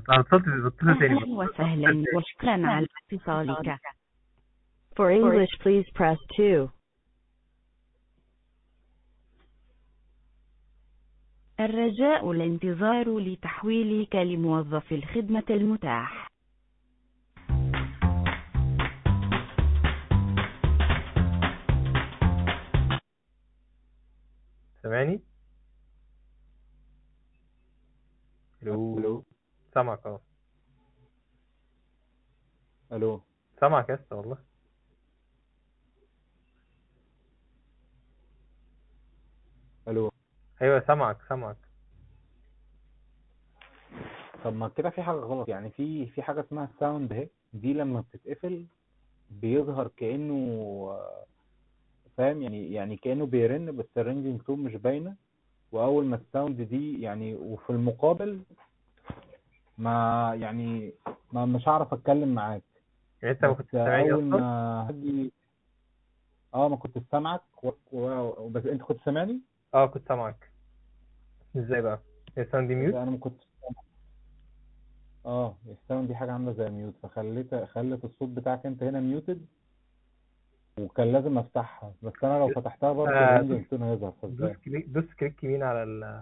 انا صوتي بطلت تاني أهلا وسهلا وشكرا على اتصالك. For English please press 2. الرجاء الانتظار لتحويلك لموظف الخدمة المتاح. سامعني؟ الو الو سامعك اه الو سامعك يا اسطى والله الو ايوه سامعك سامعك طب ما كده في حاجه غلط يعني في في حاجه اسمها الساوند اهي دي لما بتتقفل بيظهر كانه آه، فاهم يعني يعني كانه بيرن بس الرينجنج تون مش باينه واول ما الساوند دي يعني وفي المقابل ما يعني ما مش هعرف اتكلم معاك يعني انت ما بس كنتش سامعني اول اصلا ما هاجي اه ما كنت سامعك و... و... بس انت كنت سامعني اه كنت سامعك ازاي بقى؟ هي الساوند دي ميوت؟ لا انا ما كنتش سامع اه الساوند دي حاجه عامله زي ميوت فخليت خلت الصوت بتاعك انت هنا ميوتد وكان لازم افتحها بس انا لو فتحتها برضه آه، الرينج تون هيظهر دوس فازاي كليك دوس كليك يمين على ال